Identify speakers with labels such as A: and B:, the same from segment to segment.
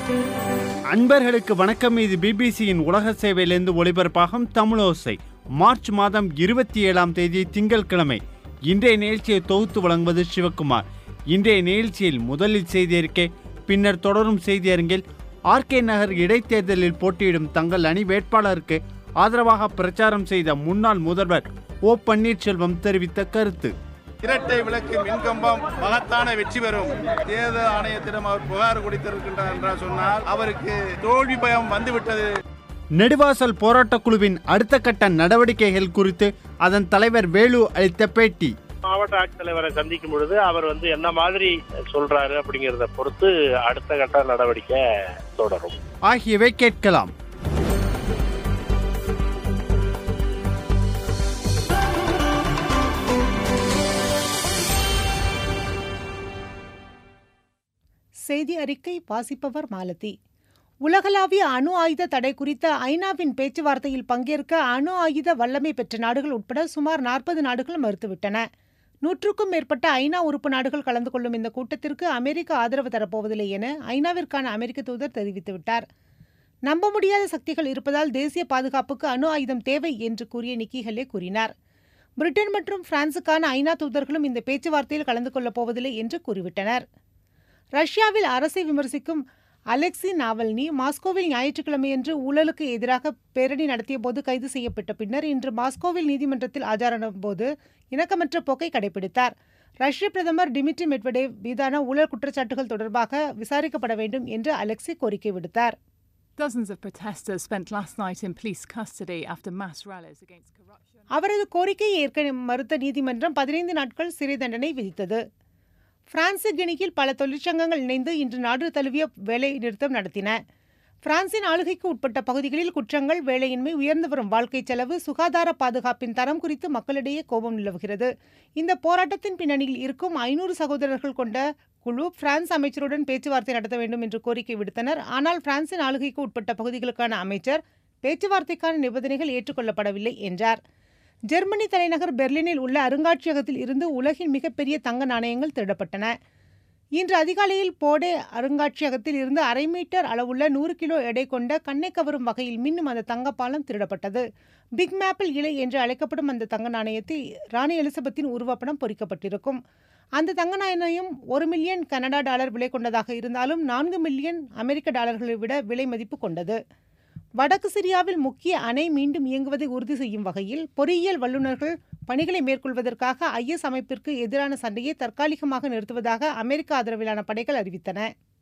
A: அன்பர்களுக்கு வணக்கம் இது பிபிசியின் உலக சேவையிலிருந்து ஒளிபரப்பாகும் தமிழோசை மார்ச் மாதம் இருபத்தி ஏழாம் தேதி திங்கட்கிழமை இன்றைய நிகழ்ச்சியை தொகுத்து வழங்குவது சிவக்குமார் இன்றைய நிகழ்ச்சியில் முதலில் செய்தி அறிக்கை பின்னர் தொடரும் செய்தி அரங்கில் ஆர்கே நகர் இடைத்தேர்தலில் போட்டியிடும் தங்கள் அணி வேட்பாளருக்கு ஆதரவாக பிரச்சாரம் செய்த முன்னாள் முதல்வர் ஓ பன்னீர்செல்வம் தெரிவித்த கருத்து
B: இரட்டை விளக்கு மின்கம்பம் மகத்தான வெற்றி பெறும் தேர்தல் ஆணையத்திடம் அவர் புகார் கொடுத்திருக்கின்றார் என்று சொன்னால் அவருக்கு தோல்வி பயம் வந்துவிட்டது
A: நெடுவாசல் போராட்டக் குழுவின் அடுத்த கட்ட நடவடிக்கைகள் குறித்து அதன் தலைவர் வேலு அளித்த பேட்டி
C: மாவட்ட ஆட்சித்தலைவரை சந்திக்கும் பொழுது அவர் வந்து என்ன மாதிரி சொல்றாரு அப்படிங்கறத பொறுத்து அடுத்த கட்ட நடவடிக்கை தொடரும்
A: ஆகியவை கேட்கலாம்
D: செய்தி அறிக்கை வாசிப்பவர் மாலதி உலகளாவிய அணு ஆயுத தடை குறித்த ஐநாவின் பேச்சுவார்த்தையில் பங்கேற்க அணு ஆயுத வல்லமை பெற்ற நாடுகள் உட்பட சுமார் நாற்பது நாடுகள் மறுத்துவிட்டன நூற்றுக்கும் மேற்பட்ட ஐநா உறுப்பு நாடுகள் கலந்து கொள்ளும் இந்த கூட்டத்திற்கு அமெரிக்கா ஆதரவு தரப்போவதில்லை என ஐநாவிற்கான அமெரிக்க தூதர் தெரிவித்துவிட்டார் நம்ப முடியாத சக்திகள் இருப்பதால் தேசிய பாதுகாப்புக்கு அணு ஆயுதம் தேவை என்று கூறிய நிக்கி ஹெலே கூறினார் பிரிட்டன் மற்றும் பிரான்சுக்கான ஐநா தூதர்களும் இந்த பேச்சுவார்த்தையில் கலந்து கொள்ளப் போவதில்லை என்று கூறிவிட்டனர் ரஷ்யாவில் அரசை விமர்சிக்கும் அலெக்சி நாவல்னி மாஸ்கோவில் ஞாயிற்றுக்கிழமையன்று ஊழலுக்கு எதிராக பேரணி நடத்திய போது கைது செய்யப்பட்ட பின்னர் இன்று மாஸ்கோவில் நீதிமன்றத்தில் ஆஜரான போது இணக்கமற்ற போக்கை கடைபிடித்தார் ரஷ்ய பிரதமர் டிமிட்ரி மெட்வடேவ் மீதான ஊழல் குற்றச்சாட்டுகள் தொடர்பாக விசாரிக்கப்பட வேண்டும் என்று அலெக்சி கோரிக்கை விடுத்தார்
E: Dozens of protesters spent last night in police custody after mass rallies against corruption.
D: அவரது கோரிக்கையை ஏற்க மறுத்த நீதிமன்றம் பதினைந்து நாட்கள் சிறை தண்டனை விதித்தது பிரான்சு கினியில் பல தொழிற்சங்கங்கள் இணைந்து இன்று நாடு தழுவிய வேலை நிறுத்தம் நடத்தின பிரான்சின் ஆளுகைக்கு உட்பட்ட பகுதிகளில் குற்றங்கள் வேலையின்மை உயர்ந்து வரும் வாழ்க்கை செலவு சுகாதார பாதுகாப்பின் தரம் குறித்து மக்களிடையே கோபம் நிலவுகிறது இந்த போராட்டத்தின் பின்னணியில் இருக்கும் ஐநூறு சகோதரர்கள் கொண்ட குழு பிரான்ஸ் அமைச்சருடன் பேச்சுவார்த்தை நடத்த வேண்டும் என்று கோரிக்கை விடுத்தனர் ஆனால் பிரான்சின் ஆளுகைக்கு உட்பட்ட பகுதிகளுக்கான அமைச்சர் பேச்சுவார்த்தைக்கான நிபந்தனைகள் ஏற்றுக்கொள்ளப்படவில்லை என்றார் ஜெர்மனி தலைநகர் பெர்லினில் உள்ள அருங்காட்சியகத்தில் இருந்து உலகின் மிகப்பெரிய தங்க நாணயங்கள் திருடப்பட்டன இன்று அதிகாலையில் போடே அருங்காட்சியகத்தில் இருந்து அரை மீட்டர் அளவுள்ள நூறு கிலோ எடை கொண்ட கண்ணை கவரும் வகையில் மின்னும் அந்த தங்கப்பாலம் திருடப்பட்டது பிக் மேப்பிள் இலை என்று அழைக்கப்படும் அந்த தங்க நாணயத்தில் ராணி எலிசபெத்தின் உருவப்படம் பொறிக்கப்பட்டிருக்கும் அந்த தங்க நாணயம் ஒரு மில்லியன் கனடா டாலர் விலை கொண்டதாக இருந்தாலும் நான்கு மில்லியன் அமெரிக்க டாலர்களை விட விலை மதிப்பு கொண்டது வடக்கு சிரியாவில் முக்கிய அணை மீண்டும் இயங்குவதை உறுதி செய்யும் வகையில் பொறியியல் வல்லுநர்கள் பணிகளை மேற்கொள்வதற்காக ஐஎஸ் அமைப்பிற்கு எதிரான சண்டையை தற்காலிகமாக நிறுத்துவதாக அமெரிக்க ஆதரவிலான படைகள் அறிவித்தன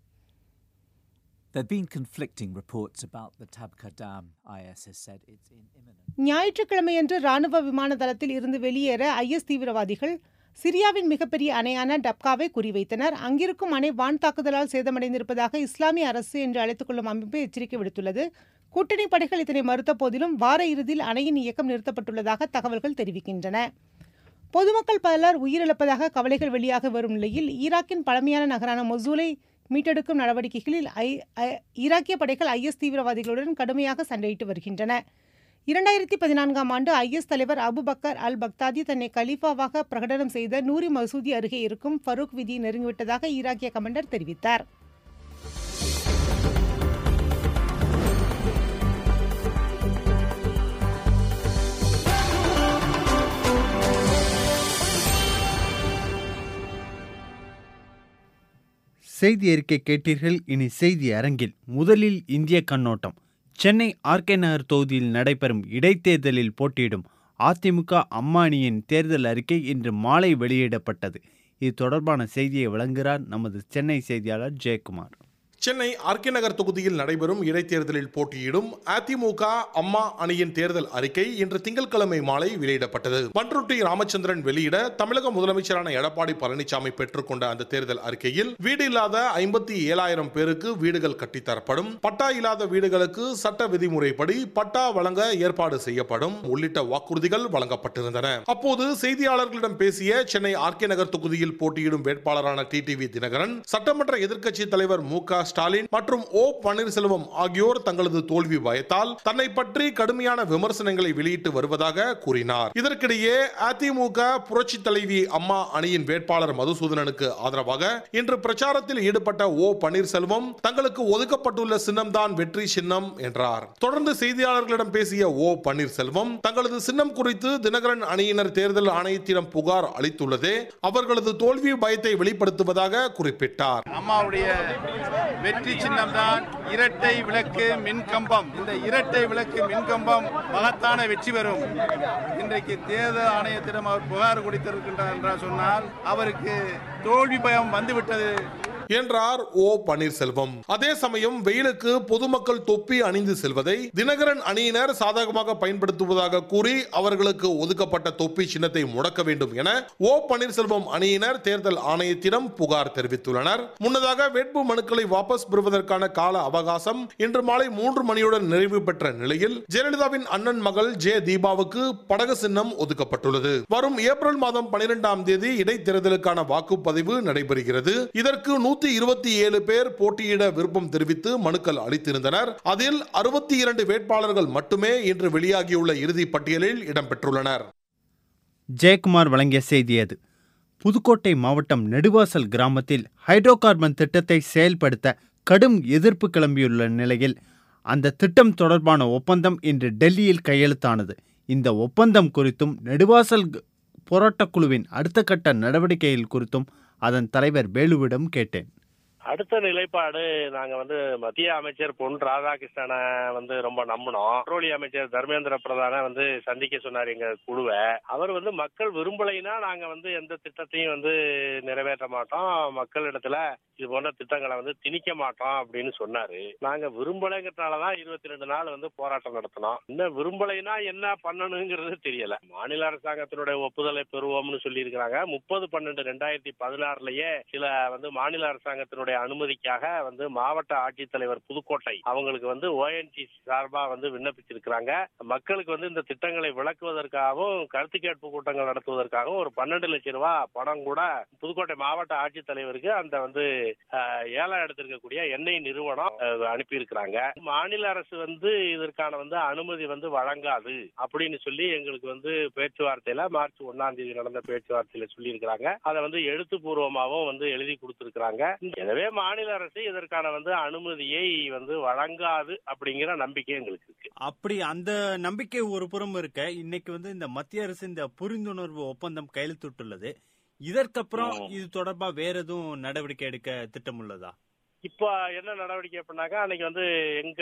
F: There have been conflicting reports about the Tabqa Dam. IS has said it's in imminent.
D: ஞாயிற்றுக்கிழமையன்று ராணுவ விமான தளத்தில் இருந்து வெளியேற ஐஎஸ் தீவிரவாதிகள் சிரியாவின் மிகப்பெரிய அணையான டப்காவை குறிவைத்தனர் அங்கிருக்கும் அணை வான் தாக்குதலால் சேதமடைந்திருப்பதாக இஸ்லாமிய அரசு என்று அழைத்துக் கொள்ளும் அமைப்பு எச்சரிக்கை விடுத்துள்ளது கூட்டணி படைகள் இதனை மறுத்த போதிலும் வார இறுதியில் அணையின் இயக்கம் நிறுத்தப்பட்டுள்ளதாக தகவல்கள் தெரிவிக்கின்றன பொதுமக்கள் பலர் உயிரிழப்பதாக கவலைகள் வெளியாக வரும் நிலையில் ஈராக்கின் பழமையான நகரான மொசூலை மீட்டெடுக்கும் நடவடிக்கைகளில் ஐ ஐ- ஈராக்கிய படைகள் ஐஎஸ் தீவிரவாதிகளுடன் கடுமையாக சண்டையிட்டு வருகின்றன இரண்டாயிரத்தி பதினான்காம் ஆண்டு ஐஎஸ் தலைவர் அபு பக்கர் அல் பக்தாதி தன்னை கலீஃபாவாக பிரகடனம் செய்த நூரி மசூதி அருகே இருக்கும் ஃபரூக் விதியை நெருங்கிவிட்டதாக ஈராக்கிய கமாண்டர் தெரிவித்தார்
A: செய்தி அறிக்கை கேட்டீர்கள் இனி செய்தி அரங்கில் முதலில் இந்திய கண்ணோட்டம் சென்னை ஆர்கே நகர் தொகுதியில் நடைபெறும் இடைத்தேர்தலில் போட்டியிடும் அதிமுக அம்மானியின் தேர்தல் அறிக்கை இன்று மாலை வெளியிடப்பட்டது இது தொடர்பான செய்தியை வழங்குகிறார் நமது சென்னை செய்தியாளர் ஜெயக்குமார்
G: சென்னை ஆர்கே நகர் தொகுதியில் நடைபெறும் இடைத்தேர்தலில் போட்டியிடும் அதிமுக அம்மா அணியின் தேர்தல் அறிக்கை இன்று திங்கட்கிழமை மாலை வெளியிடப்பட்டது பன்ருட்டி ராமச்சந்திரன் வெளியிட தமிழக முதலமைச்சரான எடப்பாடி பழனிசாமி பெற்றுக்கொண்ட அந்த தேர்தல் அறிக்கையில் வீடு இல்லாத ஐம்பத்தி ஏழாயிரம் பேருக்கு வீடுகள் கட்டித்தரப்படும் பட்டா இல்லாத வீடுகளுக்கு சட்ட விதிமுறைப்படி பட்டா வழங்க ஏற்பாடு செய்யப்படும் உள்ளிட்ட வாக்குறுதிகள் வழங்கப்பட்டிருந்தன அப்போது செய்தியாளர்களிடம் பேசிய சென்னை ஆர்கே நகர் தொகுதியில் போட்டியிடும் வேட்பாளரான டிடிவி தினகரன் சட்டமன்ற எதிர்க்கட்சி தலைவர் மு க ஸ்டாலின் மற்றும் ஓ பன்னீர்செல்வம் ஆகியோர் தங்களது தோல்வி பயத்தால் தன்னை பற்றி கடுமையான விமர்சனங்களை வெளியிட்டு வருவதாக கூறினார் இதற்கிடையே அதிமுக புரட்சி தலைவி அம்மா அணியின் வேட்பாளர் மதுசூதனனுக்கு ஆதரவாக இன்று பிரச்சாரத்தில் ஈடுபட்ட ஓ பன்னீர்செல்வம் தங்களுக்கு ஒதுக்கப்பட்டுள்ள சின்னம்தான் வெற்றி சின்னம் என்றார் தொடர்ந்து செய்தியாளர்களிடம் பேசிய ஓ பன்னீர்செல்வம் தங்களது சின்னம் குறித்து தினகரன் அணியினர் தேர்தல் ஆணையத்திடம் புகார் அளித்துள்ளதே அவர்களது தோல்வி பயத்தை வெளிப்படுத்துவதாக குறிப்பிட்டார்
B: அம்மாவுடைய வெற்றி சின்னம்தான் இரட்டை விளக்கு மின்கம்பம் இந்த இரட்டை விளக்கு மின்கம்பம் மகத்தான வெற்றி பெறும் இன்றைக்கு தேர்தல் ஆணையத்திடம் அவர் புகார் கொடுத்திருக்கின்றார் என்றால் சொன்னால் அவருக்கு தோல்வி பயம் வந்துவிட்டது
G: என்றார் ஓ பன்னீர்செல்வம் அதே சமயம் வெயிலுக்கு பொதுமக்கள் தொப்பி அணிந்து செல்வதை தினகரன் அணியினர் சாதகமாக பயன்படுத்துவதாக கூறி அவர்களுக்கு ஒதுக்கப்பட்ட தொப்பி சின்னத்தை முடக்க வேண்டும் என ஓ பன்னீர்செல்வம் அணியினர் தேர்தல் ஆணையத்திடம் புகார் தெரிவித்துள்ளனர் முன்னதாக வேட்பு மனுக்களை வாபஸ் பெறுவதற்கான கால அவகாசம் இன்று மாலை மூன்று மணியுடன் நிறைவு பெற்ற நிலையில் ஜெயலலிதாவின் அண்ணன் மகள் ஜே தீபாவுக்கு படகு சின்னம் ஒதுக்கப்பட்டுள்ளது வரும் ஏப்ரல் மாதம் பனிரெண்டாம் தேதி இடைத்தேர்தலுக்கான வாக்குப்பதிவு நடைபெறுகிறது இதற்கு நூத்தி இருபத்தி ஏழு பேர் போட்டியிட விருப்பம் தெரிவித்து மனுக்கள் அளித்திருந்தனர் அதில் அறுபத்தி இரண்டு வேட்பாளர்கள் மட்டுமே இன்று வெளியாகியுள்ள இறுதி பட்டியலில் இடம்பெற்றுள்ளனர்
A: ஜெயக்குமார் வழங்கிய செய்தி அது புதுக்கோட்டை மாவட்டம் நெடுவாசல் கிராமத்தில் ஹைட்ரோ கார்பன் திட்டத்தை செயல்படுத்த கடும் எதிர்ப்பு கிளம்பியுள்ள நிலையில் அந்த திட்டம் தொடர்பான ஒப்பந்தம் இன்று டெல்லியில் கையெழுத்தானது இந்த ஒப்பந்தம் குறித்தும் நெடுவாசல் க- போராட்டக் குழுவின் அடுத்த கட்ட நடவடிக்கைகள் குறித்தும் அதன் தலைவர் வேலுவிடம் கேட்டேன்
C: அடுத்த நிலைப்பாடு நாங்க வந்து மத்திய அமைச்சர் பொன் ராதாகிருஷ்ணனை வந்து ரொம்ப நம்பினோம் பெட்ரோலிய அமைச்சர் தர்மேந்திர பிரதான வந்து சந்திக்க சொன்னார் எங்க குழுவை அவர் வந்து மக்கள் விரும்பலைன்னா நாங்க வந்து எந்த திட்டத்தையும் வந்து நிறைவேற்ற மாட்டோம் மக்களிடத்துல இது போன்ற திட்டங்களை வந்து திணிக்க மாட்டோம் அப்படின்னு சொன்னாரு நாங்க விரும்பலைங்கிறதுனாலதான் இருபத்தி ரெண்டு நாள் வந்து போராட்டம் நடத்தினோம் இன்னும் விரும்பலைன்னா என்ன பண்ணணுங்கிறது தெரியல மாநில அரசாங்கத்தினுடைய ஒப்புதலை பெறுவோம்னு சொல்லி இருக்கிறாங்க முப்பது பன்னெண்டு ரெண்டாயிரத்தி பதினாறுலயே சில வந்து மாநில அரசாங்கத்தினுடைய அனுமதிக்காக வந்து மாவட்ட ஆட்சித்தலைவர் புதுக்கோட்டை அவங்களுக்கு வந்து ஓஎன்ஜி சார்பா வந்து விண்ணப்பிச்சிருக்கிறாங்க மக்களுக்கு வந்து இந்த திட்டங்களை விளக்குவதற்காகவும் கருத்து கேட்பு கூட்டங்கள் நடத்துவதற்காகவும் ஒரு பன்னெண்டு லட்சம் ரூபாய் பணம் கூட புதுக்கோட்டை மாவட்ட ஆட்சித்தலைவருக்கு அந்த வந்து அஹ், ஏலம் எடுத்திருக்கக்கூடிய எண்ணெய் நிறுவனம் அஹ், அனுப்பியிருக்கிறாங்க மாநில அரசு வந்து இதற்கான வந்து அனுமதி வந்து வழங்காது அப்படின்னு சொல்லி எங்களுக்கு வந்து பேச்சுவார்த்தையில மார்ச் ஒன்னாம் தேதி நடந்த பேச்சுவார்த்தையில சொல்லி இருக்கிறாங்க அதை வந்து எழுத்துப்பூர்வமாகவும் வந்து எழுதி கொடுத்திருக்கிறாங்க எனவே மாநில அரசு இதற்கான வந்து அனுமதியை வந்து வழங்காது அப்படிங்கிற நம்பிக்கை எங்களுக்கு இருக்கு
A: அப்படி அந்த நம்பிக்கை ஒரு புறம் இருக்க இன்னைக்கு வந்து இந்த மத்திய அரசு இந்த புரிந்துணர்வு ஒப்பந்தம் கையெழுத்திட்டுள்ளது இதற்கப்புறம்
C: ம்.
A: இது தொடர்பா வேற எதுவும் நடவடிக்கை எடுக்க திட்டம் உள்ளதா
C: இப்போ என்ன நடவடிக்கை அப்படின்னாக்கா அன்னைக்கு வந்து எங்க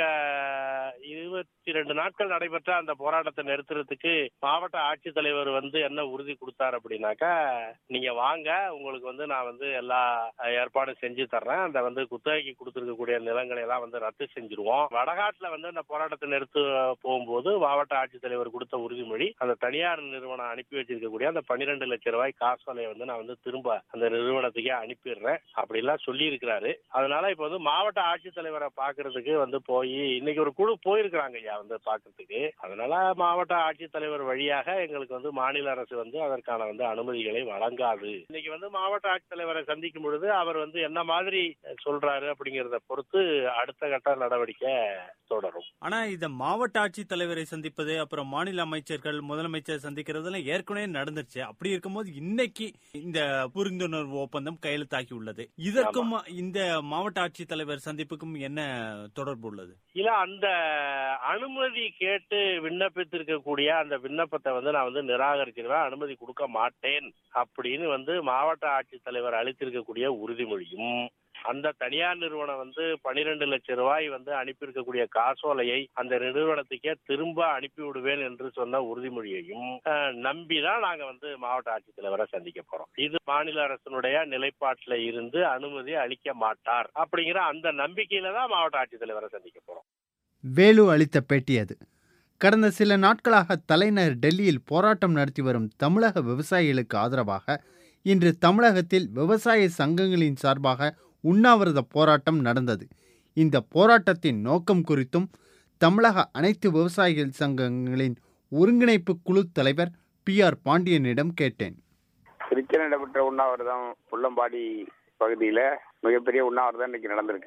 C: இருபத்தி ரெண்டு நாட்கள் நடைபெற்ற அந்த போராட்டத்தை நிறுத்துறதுக்கு மாவட்ட ஆட்சித்தலைவர் வந்து என்ன உறுதி கொடுத்தாரு அப்படின்னாக்கா நீங்க வாங்க உங்களுக்கு வந்து நான் வந்து எல்லா ஏற்பாடும் செஞ்சு தர்றேன் அந்த வந்து குத்தகைக்கு கொடுத்துருக்கக்கூடிய நிலங்களை எல்லாம் வந்து ரத்து செஞ்சிருவோம் வடகாட்டுல வந்து அந்த போராட்டத்தை நிறுத்த போகும்போது மாவட்ட ஆட்சித்தலைவர் கொடுத்த உறுதிமொழி அந்த தனியார் நிறுவனம் அனுப்பி வச்சிருக்கக்கூடிய அந்த பன்னிரெண்டு லட்சம் ரூபாய் காசோலையை வந்து நான் வந்து திரும்ப அந்த நிறுவனத்துக்கே அனுப்பிடுறேன் அப்படிலாம் சொல்லி இருக்கிறாரு அதனால இப்ப வந்து மாவட்ட ஆட்சித்தலைவரை பாக்குறதுக்கு வந்து போய் இன்னைக்கு ஒரு குழு போயிருக்கிறாங்க ஐயா வந்து பாக்குறதுக்கு அதனால மாவட்ட ஆட்சித்தலைவர் வழியாக எங்களுக்கு வந்து மாநில அரசு வந்து அதற்கான வந்து அனுமதிகளை வழங்காது இன்னைக்கு வந்து மாவட்ட ஆட்சித்தலைவரை சந்திக்கும் பொழுது அவர் வந்து என்ன மாதிரி சொல்றாரு அப்படிங்கறத பொறுத்து அடுத்த கட்ட நடவடிக்கை தொடரும்
A: ஆனா இத மாவட்ட ஆட்சித் தலைவரை சந்திப்பது அப்புறம் மாநில அமைச்சர்கள் முதலமைச்சர் சந்திக்கிறதுலாம் ஏற்கனவே நடந்துருச்சு அப்படி இருக்கும்போது இன்னைக்கு இந்த புரிந்துணர்வு ஒப்பந்தம் கையெழுத்தாகி உள்ளது இதற்கும் இந்த மாவட்ட ஆட்சித்தலைவர் சந்திப்புக்கும் என்ன தொடர்பு உள்ளது
C: இல்ல அந்த அனுமதி கேட்டு விண்ணப்பித்திருக்கக்கூடிய அந்த விண்ணப்பத்தை வந்து நான் வந்து நிராகரிச்சிருவேன் அனுமதி கொடுக்க மாட்டேன் அப்படின்னு வந்து மாவட்ட ஆட்சித்தலைவர் அளித்திருக்கக்கூடிய உறுதிமொழியும் அந்த தனியார் நிறுவனம் வந்து பனிரெண்டு லட்சம் ரூபாய் வந்து அனுப்பியிருக்கக்கூடிய காசோலையை அந்த நிறுவனத்துக்கே திரும்ப அனுப்பி விடுவேன் என்று சொன்ன உறுதிமொழியையும் அஹ், நம்பிதான் நாங்க வந்து மாவட்ட ஆட்சித்தலைவரை சந்திக்க போறோம் இது மாநில அரசினுடைய நிலைப்பாட்டில் இருந்து அனுமதி அளிக்க மாட்டார் அப்படிங்கிற அந்த நம்பிக்கையில தான் மாவட்ட ஆட்சித்தலைவரை சந்திக்க போறோம்
A: வேலு அளித்த பேட்டி அது கடந்த சில நாட்களாக தலைநகர் டெல்லியில் போராட்டம் நடத்தி வரும் தமிழக விவசாயிகளுக்கு ஆதரவாக இன்று தமிழகத்தில் விவசாய சங்கங்களின் சார்பாக உண்ணாவிரத போராட்டம் நடந்தது இந்த போராட்டத்தின் நோக்கம் குறித்தும் தமிழக அனைத்து விவசாயிகள் சங்கங்களின் ஒருங்கிணைப்பு குழு தலைவர் பி ஆர் பாண்டியனிடம் கேட்டேன்
H: திருச்சியில் நடைபெற்ற உண்ணாவிரதம் புள்ளம்பாடி பகுதியில் மிகப்பெரிய உண்ணாவிரதம் இன்னைக்கு நடந்திருக்கு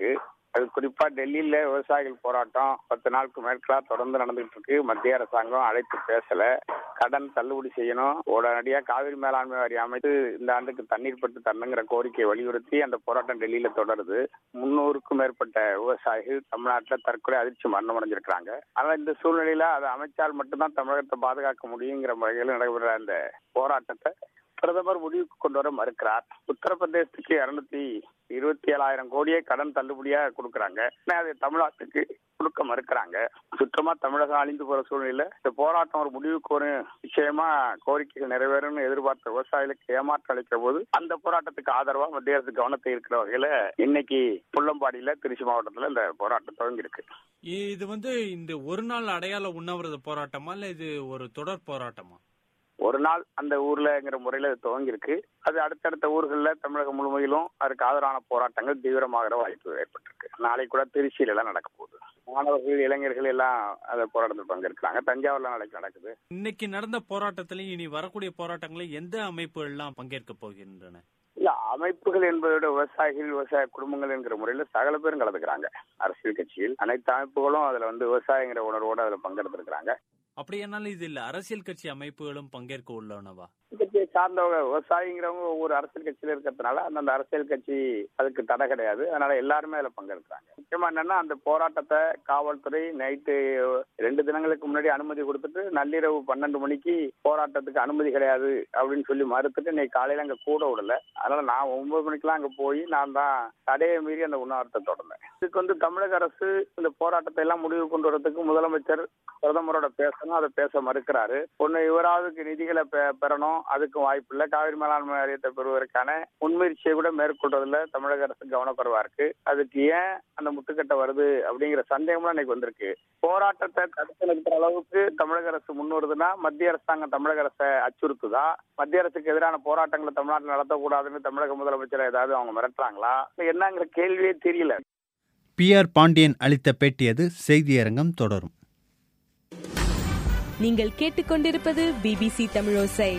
H: அது குறிப்பா டெல்லியில விவசாயிகள் போராட்டம் பத்து நாளுக்கு மேற்கலா தொடர்ந்து நடந்துகிட்டு இருக்கு மத்திய அரசாங்கம் அழைத்து பேசல கடன் தள்ளுபடி செய்யணும் உடனடியா காவிரி மேலாண்மை வாரியம் அமைத்து இந்த ஆண்டுக்கு தண்ணீர் பட்டு தரணுங்கிற கோரிக்கையை வலியுறுத்தி அந்த போராட்டம் டெல்லியில தொடருது முன்னூறுக்கும் மேற்பட்ட விவசாயிகள் தமிழ்நாட்டில் தற்கொலை அதிர்ச்சி மரணம் அடைஞ்சிருக்காங்க ஆனா இந்த சூழ்நிலையில அதை அமைச்சால் மட்டும்தான் தமிழகத்தை பாதுகாக்க முடியுங்கிற முறையில் நடைபெற அந்த போராட்டத்தை பிரதமர் முடிவுக்கு கொண்டு வர மறுக்கிறார் உத்தரப்பிரதேசத்துக்கு இருநூத்தி இருபத்தி ஏழாயிரம் கோடியே கடன் தள்ளுபடியா கொடுக்கறாங்க ஆனா அதை தமிழ்நாட்டுக்கு கொடுக்க மறுக்கிறாங்க சுத்தமா தமிழகம் அழிந்து போற சூழ்நிலையில இந்த போராட்டம் ஒரு முடிவுக்கு ஒரு நிச்சயமா கோரிக்கைகள் நிறைவேறும்னு எதிர்பார்த்த விவசாயிகளுக்கு ஏமாற்றம் அளிக்கிற போது அந்த போராட்டத்துக்கு ஆதரவா மத்திய அரசு கவனத்தை இருக்கிற வகையில இன்னைக்கு புள்ளம்பாடியில திருச்சி மாவட்டத்துல இந்த போராட்டம் துவங்கி இருக்கு
A: இது வந்து இந்த ஒரு நாள் அடையாள உண்ணாவிரத போராட்டமா இல்ல இது ஒரு தொடர் போராட்டமா
H: ஒரு நாள் அந்த ஊர்லங்கிற முறையில அது துவங்கி இருக்கு அது அடுத்தடுத்த ஊர்களில் தமிழகம் முழுமையிலும் அதுக்கு ஆதரவான போராட்டங்கள் தீவிரமாகிற வாய்ப்பு ஏற்பட்டிருக்கு நாளைக்கு கூட திருச்சியில எல்லாம் நடக்க போகுது மாணவர்கள் இளைஞர்கள் எல்லாம் அந்த போராட்டத்தில் பங்கேற்கிறாங்க தஞ்சாவூர்ல நாளைக்கு நடக்குது
A: இன்னைக்கு நடந்த போராட்டத்திலையும் இனி வரக்கூடிய போராட்டங்களில் எந்த அமைப்புகள் எல்லாம் பங்கேற்க போகின்றன
H: இல்ல அமைப்புகள் என்பதை விட விவசாயிகள் விவசாய குடும்பங்கள் என்கிற முறையில சகல பேரும் கலந்துக்கிறாங்க அரசியல் கட்சியில் அனைத்து அமைப்புகளும் அதுல வந்து விவசாயங்கிற உணர்வோட அதுல பங்கெடுத்திருக்கிறாங்க
A: அப்படியானாலும் இது இல்ல அரசியல் கட்சி அமைப்புகளும் பங்கேற்க உள்ளனவா
H: கட்சியை சார்ந்தவங்க விவசாயிங்கிறவங்க ஒவ்வொரு அரசியல் கட்சியில இருக்கிறதுனால அந்தந்த அரசியல் கட்சி அதுக்கு தடை கிடையாது அதனால எல்லாருமே அதுல பங்கெடுக்கிறாங்க முக்கியமா என்னன்னா அந்த போராட்டத்தை காவல்துறை நைட்டு ரெண்டு தினங்களுக்கு முன்னாடி அனுமதி கொடுத்துட்டு நள்ளிரவு பன்னெண்டு மணிக்கு போராட்டத்துக்கு அனுமதி கிடையாது அப்படின்னு சொல்லி மறுத்துட்டு இன்னைக்கு காலையில அங்க கூட விடல அதனால நான் ஒன்பது மணிக்கெல்லாம் அங்க போய் நான் தான் தடையை மீறி அந்த உண்ணாவிரத்தை தொடர்ந்தேன் இதுக்கு வந்து தமிழக அரசு இந்த போராட்டத்தை எல்லாம் முடிவு கொண்டு வரதுக்கு முதலமைச்சர் பிரதமரோட பேசணும் அதை பேச மறுக்கிறாரு ஒன்னு இவராவதுக்கு நிதிகளை பெ- பெறணும் அதுக்கும் வாய்ப்பு இல்லை காவிரி மேலாண்மை வாரியத்தை பெறுவதற்கான முன்முயற்சியை கூட மேற்கொள்றதுல தமிழக அரசு கவனக்குறைவா இருக்கு அதுக்கு ஏன் அந்த முட்டுக்கட்டை வருது அப்படிங்கிற சந்தேகம்லாம் இன்னைக்கு வந்திருக்கு போராட்டத்தை தடுத்து நிறுத்துற அளவுக்கு தமிழக அரசு முன் வருதுன்னா மத்திய அரசாங்கம் தமிழக அரசை அச்சுறுத்துதா மத்திய அரசுக்கு எதிரான போராட்டங்களை தமிழ்நாட்டில் நடத்தக்கூடாதுன்னு தமிழக முதலமைச்சர் ஏதாவது அவங்க மிரட்டுறாங்களா இல்ல என்னங்கிற கேள்வியே தெரியல
A: பி ஆர் பாண்டியன் அளித்த பேட்டியது செய்தியரங்கம் தொடரும்
I: நீங்கள் கேட்டுக்கொண்டிருப்பது பிபிசி தமிழோசை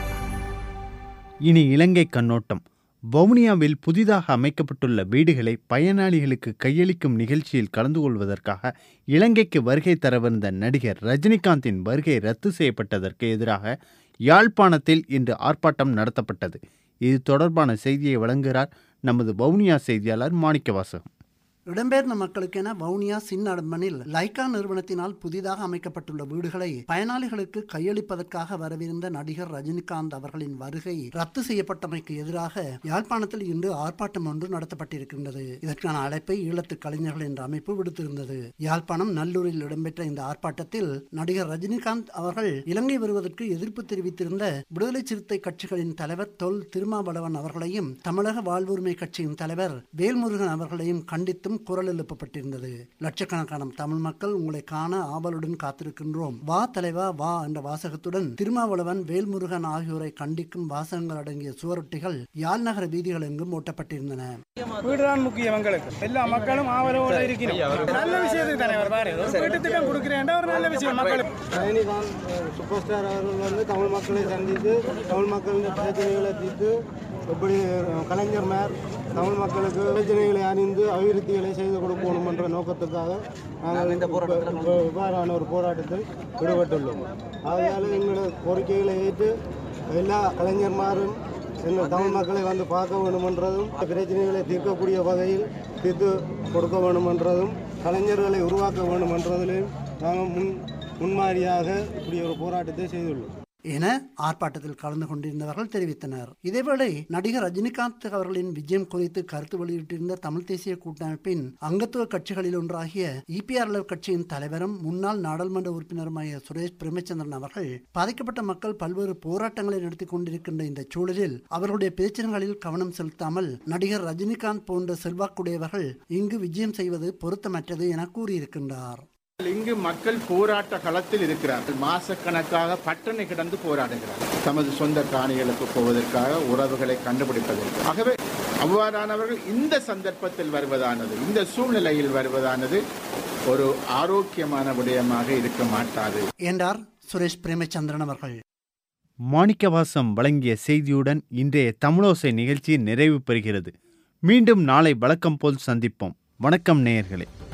A: இனி இலங்கை கண்ணோட்டம் வவுனியாவில் புதிதாக அமைக்கப்பட்டுள்ள வீடுகளை பயனாளிகளுக்கு கையளிக்கும் நிகழ்ச்சியில் கலந்து கொள்வதற்காக இலங்கைக்கு வருகை தரவிருந்த நடிகர் ரஜினிகாந்தின் வருகை ரத்து செய்யப்பட்டதற்கு எதிராக யாழ்ப்பாணத்தில் இன்று ஆர்ப்பாட்டம் நடத்தப்பட்டது இது தொடர்பான செய்தியை வழங்குகிறார் நமது வவுனியா செய்தியாளர் மாணிக்கவாசகம்
J: இடம்பெயர்ந்த மக்களுக்கென வவுனியா சின்னடம்பனில் லைக்கா நிறுவனத்தினால் புதிதாக அமைக்கப்பட்டுள்ள வீடுகளை பயனாளிகளுக்கு கையளிப்பதற்காக வரவிருந்த நடிகர் ரஜினிகாந்த் அவர்களின் வருகை ரத்து செய்யப்பட்டமைக்கு எதிராக யாழ்ப்பாணத்தில் இன்று ஆர்ப்பாட்டம் ஒன்று நடத்தப்பட்டிருக்கின்றது இதற்கான அழைப்பை ஈழத்து கலைஞர்கள் என்ற அமைப்பு விடுத்திருந்தது யாழ்ப்பாணம் நல்லூரில் இடம்பெற்ற இந்த ஆர்ப்பாட்டத்தில் நடிகர் ரஜினிகாந்த் அவர்கள் இலங்கை வருவதற்கு எதிர்ப்பு தெரிவித்திருந்த விடுதலை சிறுத்தை கட்சிகளின் தலைவர் தொல் திருமாவளவன் அவர்களையும் தமிழக வாழ்வுரிமை கட்சியின் தலைவர் வேல்முருகன் அவர்களையும் கண்டித்தும் குரல் எழுப்பப்பட்டிருந்தது லட்சக்கணக்கான தமிழ் மக்கள் உங்களை காண ஆவலுடன் காத்திருக்கின்றோம் வா தலைவா வா என்ற வாசகத்துடன் திருமாவளவன் வேல்முருகன் ஆகியோரை கண்டிக்கும் வாசகங்கள் அடங்கிய சுவரொட்டிகள் யாழ் நகர வீதிகள் எங்கும் ஓட்டப்பட்டிருந்தன
K: வீடுதான் முக்கியம் எங்களுக்கு எல்லா மக்களும் ஆவலோட இருக்கிறோம் நல்ல விஷயத்துக்கு தானே அவர் பாரு ஒரு வீட்டு திட்டம் கொடுக்குறேன் ஒரு நல்ல விஷயம் மக்களுக்கு
L: ரஜினிகாந்த் சூப்பர் ஸ்டார் அவர்கள் வந்து தமிழ் மக்களை சந்தித்து தமிழ் மக்களின் பிரச்சனைகளை தீர்த்து எப்படி கலைஞர் மேர் தமிழ் மக்களுக்கு பிரச்சனைகளை அறிந்து அபிவிருத்திகளை செய்து கொடுக்கணும் என்ற நோக்கத்துக்காக நாங்கள் இந்த இவ்வாறான ஒரு போராட்டத்தில் ஈடுபட்டுள்ளோம் ஆகையால் எங்களோட கோரிக்கைகளை ஏற்று எல்லா கலைஞர்மாரும் எங்கள் தமிழ் மக்களை வந்து பார்க்க வேண்டுமென்றதும் பிரச்சனைகளை தீர்க்கக்கூடிய வகையில் தீர்த்து கொடுக்க வேண்டுமென்றதும் கலைஞர்களை உருவாக்க வேண்டுமென்றதிலும் நாங்கள் முன் முன்மாதிரியாக இப்படி ஒரு போராட்டத்தை செய்துள்ளோம்
J: என ஆர்ப்பாட்டத்தில் கலந்து கொண்டிருந்தவர்கள் தெரிவித்தனர் இதேவேளை நடிகர் ரஜினிகாந்த் அவர்களின் விஜயம் குறித்து கருத்து வெளியிட்டிருந்த தமிழ் தேசிய கூட்டமைப்பின் அங்கத்துவ கட்சிகளில் ஒன்றாகிய இபிஆர்எல் கட்சியின் தலைவரும் முன்னாள் நாடாளுமன்ற உறுப்பினருമായ சுரேஷ் பிரேமச்சந்திரன் அவர்கள் பாதிக்கப்பட்ட மக்கள் பல்வேறு போராட்டங்களை நடத்தி கொண்டிருக்கின்ற இந்த சூழலில் அவர்களுடைய பிரச்சனைகளில் கவனம் செலுத்தாமல் நடிகர் ரஜினிகாந்த் போன்ற செல்வாக்குடையவர்கள் இங்கு விஜயம் செய்வது பொருத்தமற்றது என கூறியிருக்கின்றார்
B: இங்கு மக்கள் போராட்ட களத்தில் இருக்கிறார்கள் மாசக்கணக்காக பட்டணை கிடந்து போராடுகிறார்கள் தமது சொந்த காணிகளுக்கு போவதற்காக உறவுகளை கண்டுபிடிப்பதற்கு ஆகவே அவ்வாறானவர்கள் இந்த சந்தர்ப்பத்தில் வருவதானது இந்த சூழ்நிலையில் வருவதானது ஒரு ஆரோக்கியமான விடயமாக இருக்க மாட்டாது
J: என்றார் சுரேஷ் பிரேமச்சந்திரன் அவர்கள்
A: மாணிக்கவாசம் வழங்கிய செய்தியுடன் இன்றைய தமிழோசை நிகழ்ச்சி நிறைவு பெறுகிறது மீண்டும் நாளை வழக்கம் போல் சந்திப்போம் வணக்கம் நேயர்களே